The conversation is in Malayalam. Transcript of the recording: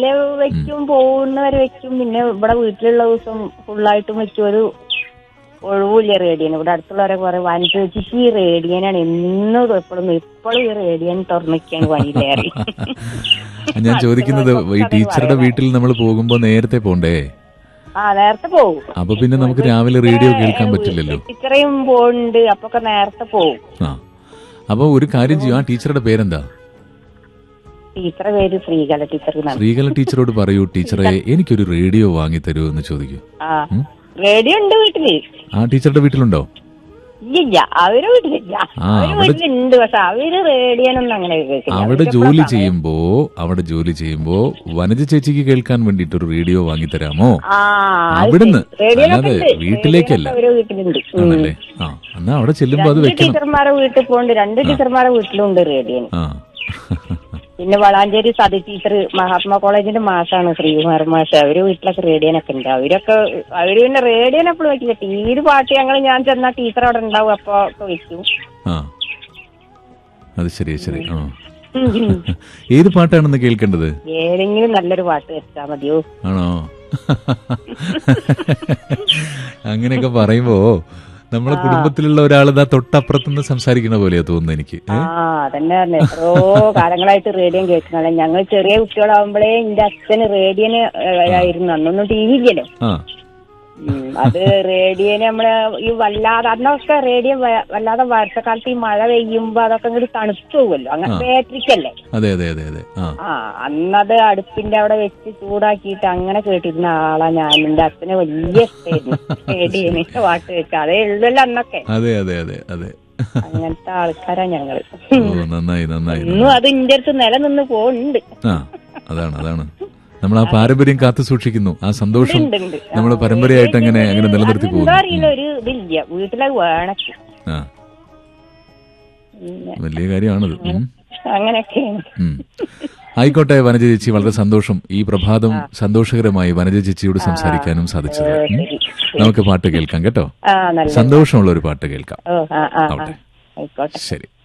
വെക്കും പോകുന്നവരെ വെക്കും പിന്നെ ഇവിടെ വീട്ടിലുള്ള ദിവസം ഫുള്ളായിട്ടും വെക്കും ഒരു ഒഴിവില്ല റേഡിയൻ ഇവിടെ അടുത്തുള്ളവരൊക്കെ പറയും വനചേച്ചിക്ക് ഈ റേഡിയനാണ് എന്നും എപ്പോഴും എപ്പോഴും ഈ റേഡിയൻ തുറന്നിക്കാൻ പണിയില്ലേറി ഞാൻ ചോദിക്കുന്നത് ഈ ടീച്ചറുടെ വീട്ടിൽ നമ്മൾ പോകുമ്പോ നേരത്തെ പോണ്ടേ ആ നേരത്തെ പോകും അപ്പൊ പിന്നെ നമുക്ക് രാവിലെ റേഡിയോ കേൾക്കാൻ പറ്റില്ലല്ലോ ഇത്രയും പോകുന്നുണ്ട് അപ്പൊക്കെ നേരത്തെ പോകും ആ അപ്പൊ ഒരു കാര്യം ചെയ്യും ആ ടീച്ചറുടെ പേരെന്താ ടീച്ചറെ പേര് ശ്രീകല ടീച്ചർ എന്നാണ് ശ്രീകല ടീച്ചറോട് പറയൂ ടീച്ചറെ എനിക്കൊരു റേഡിയോ വാങ്ങി തരൂ എന്ന് ചോദിക്കൂ ആ റേഡിയോ ഉണ്ട് വീട്ടില് ആ ടീച്ചറുടെ വീട്ടിലുണ്ടോ ഇല്ല അവര് വീട്ടിലില്ല ആ, അവര് അവിടെ- വീട്ടിലുണ്ട് പക്ഷെ അവര് റേഡിയോനൊന്നും അങ്ങനെ കേൾക്കില്ല അവിടെ അവർക്ക് ജോലി എപ്പളാ സമയം? ചെയ്യുമ്പോ അവിടെ ജോലി ചെയ്യുമ്പോ വനജ ചേച്ചിക്ക് കേൾക്കാൻ വേണ്ടിട്ട് ഒരു റേഡിയോ വാങ്ങി തരാമോ ആ അത് അവിടുന്ന് ശരി. റേഡിയോയിലൊക്കെ അല്ലാതെ ഉണ്ട്. വീട്ടിലേക്കല്ല റേഡിയോയിലൊക്കെ അവര് വീട്ടിലുണ്ട് ഉം. ആണല്ലേ ആ എന്നാ അവിടെ ചെല്ലുമ്പോ അത് രണ്ട് വെക്കണം ടീച്ചർമാരെ വീട്ടിൽ പോണ്ട് രണ്ട് ടീച്ചർമാരെ വീട്ടിലുണ്ട് റേഡിയോ ആ പിന്നെ വളാഞ്ചേരി സതി ടീച്ചർ മഹാത്മാ കോളേജിന്റെ മാഷാണ് ശ്രീകുമാരൻ മാഷ് അവര് വീട്ടിലൊക്കെ റേഡിയോനൊക്കെ ഉണ്ട് അവരൊക്കെ അവര് പിന്നെ റേഡിയോനെ എപ്പോഴും വെക്കില്ല ടി വിയിൽ പാട്ട് ഞങ്ങൾ ഞാൻ ചെന്ന ടീച്ചർ അവിടെ ഉണ്ടാവും അപ്പൊ ഒക്കെ വെക്കും ആ അത് ശരി ശരി ആ ഏത് പാട്ടാണെന്ന് കേൾക്കേണ്ടത് ഏതെങ്കിലും നല്ലൊരു പാട്ട് വെച്ചാ മതിയോ ആണോ അങ്ങനെയൊക്കെ പറയുമ്പോ നമ്മളെ കുടുംബത്തിലുള്ള ഒരാൾ ഇതാ തൊട്ടപ്പുറത്തുനിന്ന് സംസാരിക്കണ പോലെയാ തോന്നുന്നു എനിക്ക് ആ അതന്നെ പറഞ്ഞെ എത്രയോ കാലങ്ങളായിട്ട് റേഡിയോ കേൾക്കണല്ലേ ഞങ്ങൾ ചെറിയ കുട്ടികളാവുമ്പോഴേ എന്റെ അച്ഛന് റേഡിയോന് ആയിരുന്നു അന്നൊന്നും ടി വി ഇല്ലല്ലോ ആ ഉം, അത് റേഡിയോന് നമ്മള് ഈ വല്ലാതെ അന്നൊക്കെ റേഡിയോ വ- വല്ലാതെ വർഷക്കാലത്ത് ഈ മഴ പെയ്യുമ്പോ അതൊക്കെ ഇങ്ങോട്ട് തണുത്തു പോകുമല്ലോ അങ്ങനെ ബാറ്ററിക്കല്ലേ അതെ അതെ അതെ അതെ ആ ആ അന്നത് അടുപ്പിന്റെ അവിടെ വെച്ച് ചൂടാക്കിയിട്ട് അങ്ങനെ കേട്ടിരുന്ന ആളാ ഞാൻ എന്റെ അച്ഛന് വലിയ ഇഷ്ടമായിരുന്നു റേഡിയോന് പാട്ട് വെച്ച അതേ ഉള്ളല്ലോ അന്നൊക്കെ അതെ അതെ അതെ അതെ അങ്ങനത്തെ ആൾക്കാരാ ഞങ്ങള് ഓ നന്നായി നന്നായി ഇന്നും അത് ഇന്റെ അടുത്ത് നിലനിന്ന് പോകുന്നുണ്ട് ആ അതാണ് അതാണ് നമ്മൾ ആ പാരമ്പര്യം കാത്തു സൂക്ഷിക്കുന്നു ആ സന്തോഷം ഉണ്ട്, ഉണ്ട്. നമ്മൾ പരമ്പരയായിട്ട് അങ്ങനെ അങ്ങനെ നിലനിർത്തി എന്താ പോകുന്നു അറിയില്ല ഒരു ഇതില്ല വീട്ടിലത് വേണം ആ പിന്നെ വലിയ കാര്യമാണത് ഉം. അങ്ങനെയൊക്കെയാണ് ഉം. ആയിക്കോട്ടെ വനജ ചേച്ചി വളരെ സന്തോഷം ഈ പ്രഭാതം സന്തോഷകരമായി വനജ ചേച്ചിയോട് സംസാരിക്കാനും സാധിച്ചത് ഉം. ശരി നമുക്ക് പാട്ട് കേൾക്കാം കേട്ടോ ആ നല്ല സന്തോഷമുള്ള ഒരു പാട്ട് കേൾക്കാം ഓ ആ ആ ആ ആവട്ടെ. ആയിക്കോട്ടെ ശരി